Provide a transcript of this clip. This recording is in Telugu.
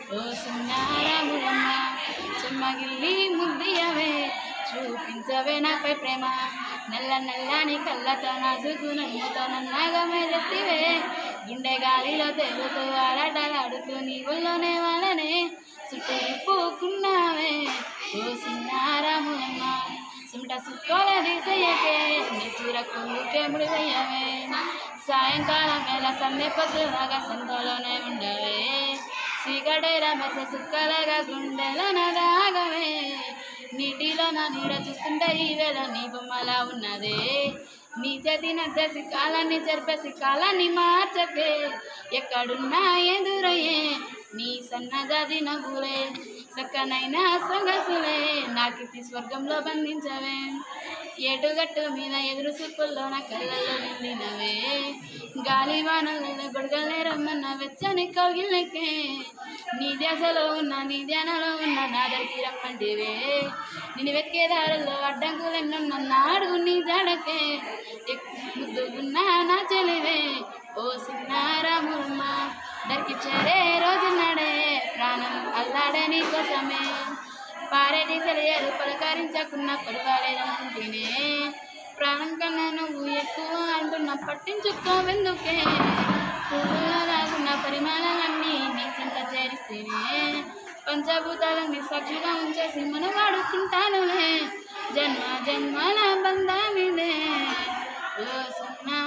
ఓ సున్నారాములమ్మ చెమ్మగిల్లి ముద్దియవే చూపించవే నాపై ప్రేమ నల్ల నల్లని కళ్ళతో నాసుకు నన్నుతో నన్నగా మెరిస్తివే గుండె గాలిలో తెలుతూ ఆడటాడుతూ నీ ఒళ్ళోనే వాళ్ళనే చుట్టూ పూకున్నావే ఓ సిన్నారాములమ్మ సుమట సుక్కోల తీసేయకే నీ చీర కుందుకే ముడివయ్యవే సాయంకాలం వేళ సందే పొద్దులాగా సంతలోనే ఉండవే చీకటైన మెస సుక్కలగా గుండెలో నదాగవే నీటిలో నా నీడ చూస్తుంటే ఈ వేళ నీ బొమ్మలా ఉన్నదే నీ చేతి నచ్చేసి కాలాన్ని చెరిపేసి కాలాన్ని మార్చకే ఎక్కడున్నా ఎదురయ్యే నీ సన్నజాజి నవ్వులే చక్కనైన సొగసులే నాకితి స్వర్గంలో బంధించవే ఏటుగట్టు మీద ఎదురు చూపుల్లో నా కళ్ళల్లో నిండినవే గాలి వానలలో గొడగలే రమ్మన్న వెచ్చని కౌగిల్లకే నీ ధ్యాసలో ఉన్న నీ ధ్యానంలో ఉన్న నా దగ్గరికి రమ్మంటివే నేను వెతికే దారిలో అడ్డంకులెన్నున్న నాడు నీ జడకే ఎక్- ముద్దుగున్న నా చెలివే ఓ సిన్నారాములమ్మ దరికి చేరే రోజు నడే ప్రాణం అల్లాడే నీ కోసమే పారేటి సెలయరు పలకరించకున్న పర్వాలేదనుకుంటేనే ప్రాణం కన్నా నువ్వు ఎక్కువ అంటున్నా పట్టించుకోవెందుకే పువ్వుల్లో దాగున్న పరిమాణాలన్నీ నీ చింత చేరిస్తేనే పంచభూతాలన్నీ సాక్షిగా ఉంచేసి మనం వాడుకుంటానులే జన్మ జన్మల బంధమిదే ఓ సున్నా